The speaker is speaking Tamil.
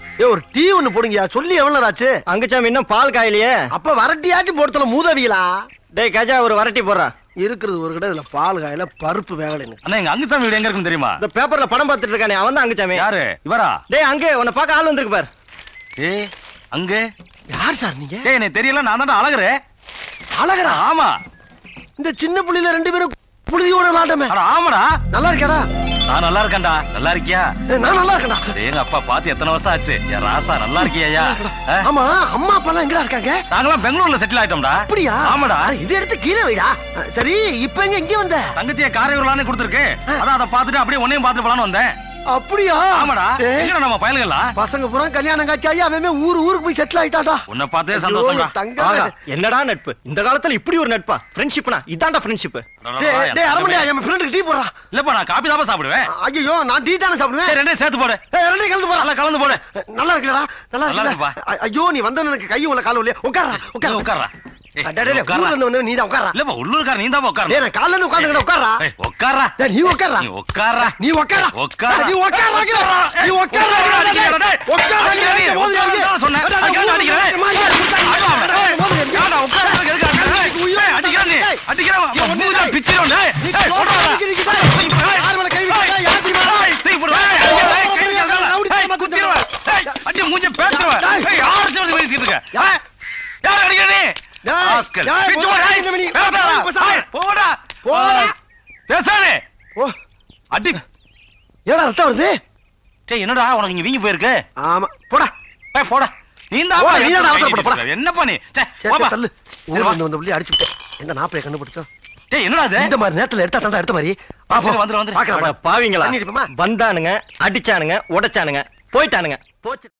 ஏ ஒரு டீ ஒண்ணு போடுங்கயா சொல்லி எவ்வளவு நேரம் ஆச்சு அங்குச்சாமி இன்னும் பால் காயிலையே அப்ப வரட்டியாச்சும் போடுத்தல மூதவிகளா டேய் கஜா ஒரு வரட்டி போடுறான் இருக்கிறது ஒரு கடை இதுல பால் காயில பருப்பு வேகலைன்னு அண்ணா எங்க அங்குசாமி வீடு எங்க இருக்குன்னு தெரியுமா இந்த பேப்பர்ல படம் பார்த்துட்டு இருக்கானே அவன் தான் அங்குச்சாமி யாரு இவரா டேய் அங்கே உன்னை பார்க்க ஆள் வந்திருக்கு பார் ஏ அங்க யார் சார் நீங்க ஏய் எனக்கு தெரியல நான் தான் அழகுறே அழகரா ஆமா இந்த சின்ன புள்ளில ரெண்டு பேரும் புழுதியோட விளாட்டமே அட ஆமாடா நல்லா இருக்கேடா நான் நல்லா இருக்கேன்டா நல்லா இருக்கியா ஏ, நான் நல்லா இருக்கேன்டா டேய், எங்க அப்பா பார்த்து எத்தனை வருஷம் ஆச்சு என் ராசா நல்லா இருக்கியா ஆமா அம்மா அப்பா எல்லாம் எங்கடா இருக்காங்க நாங்களாம் பெங்களூர்ல செட்டில் ஆயிட்டோம்டா அப்படியா ஆமாடா அட, இதை எடுத்து கீழே வைடா அஹ், சரி இப்ப எங்க இங்க வந்த தங்கச்சியை காரையூர்லான்னு கொடுத்துருக்கு அதான் அதை பார்த்துட்டு அப்படியே உன்னையும் பார்த்துட்டு போலான்னு வந்தேன் அப்படியா ஆமாடா ஏய், எங்கடா நம்ம பயலுங்களா பசங்க பூரா கல்யாணம் காட்சி ஆகி அவன் ஊர் ஊருக்கு போய் செட்டில் ஆயிட்டாடா உன்னை பார்த்தே சந்தோஷம்டா ஐயோ, தங்கம். ஆகா, என்னடா நட்பு இந்த காலத்துல இப்படி ஒரு நட்பா ஃப்ரெண்ட்ஷிப்னா இதான்டா ஃப்ரெண்ட்ஷிப் டேய், டேய், அரமணியா, என் ஃப்ரெண்டுக்கு டீ போடுறா இல்லப்பா நான் காபி தான் சாப்பிடுவேன் ஐயோ நான் டீ தானே சாப்பிடுவேன் சரி, ரெண்டையும் சேர்த்து போடு ஏய், ரெண்டையும் கலந்து போறா நல்லா கலந்து போடு நல்லா இருக்குல்லடா நல்லா நல்லா இருக்குல்ல அ- ஐயோ நீ வந்த எனக்கு கை உள்ள கால இல்லையா உட்காரா நீ உட்கார உட்கார்றா ஏய், டேய், டேய், உட்கார்றா. ஊர்ல இருந்து வந்தவன் நீ தான் உட்காரா இல்லப்பா உள்ளூர்கார நீ தான் டேய் உட்காரணும் நான் காலைல இருந்து உட்கார்ந்துக்கிட்ட உட்காரா ஏய், உட்கார்றா டேய், நீ உட்காரா நீ உட்கார்றா நீ உட்காரா உட்காரா. நீ உட்காரா நீ உட்காரா அடிக்கிறடா, டேய். உட்காரா அடிக்கிறடா, நீ. உட்காரா சொன்னேன். அடிக்கிறடா, அடிக்கிறேன். ஆமா, டேய். ஏன்டா உட்கார்றதுக்கு எதுக்கு அடிக்கிற? டேய், ஏய், அடிக்கிறா நீ. அடிக்கிறா, உன் மூஞ்சில பிச்சிரும், டேய். ஏய், போடுறா. ஏய், ஏய், தூக்கி போடு. ஏய், அடிக்கிறா, ஏய், கை வைக்காத. ஏய், குத்திருவேன். ஏய், அடி மூஞ்சி பேத்துருவேன். ஏய், யாரை வச்சு வந்து பேசிட்டு இருக்க? ஏய், யாரை அடிக்கிற நீ? டேய், ராஸ்கல். டேய், பிச்சு போடா, போடு. இந்த மணி. பேசாதடா. பேசாத. ஏய், போடா. போடா. பேசாதே. ஓ அடி ஏடா ரத்தம் வருது டேய், என்னடா உனக்கு இங்க வீங்கி போயிருக்கு ஆமா போடா ஏய், போடா நீ தான் போடா, நீ தான் அவசரப்பட, போடா. என்னப்பா நீ சே, சரி, போப்பா. சரி, தள்ளு சரி, ஊர்ல வா. இருந்து வந்த புள்ளி அடிச்சு விட்டேன் எங்க நாப்பைய கண்டுபிடிச்சோம் டேய் என்னடா இது இந்த மாதிரி நேரத்துல எடுத்தா தாண்டா எடுத்த மாதிரி வா, போ. சரி, வந்துரு, வந்துரு. பார்க்கலாம், அட பா. பாவிங்களா தண்ணி அடிப்போமா? வந்தானுங்க அடிச்சானுங்க உடைச்சானுங்க போயிட்டானுங்க போச்சு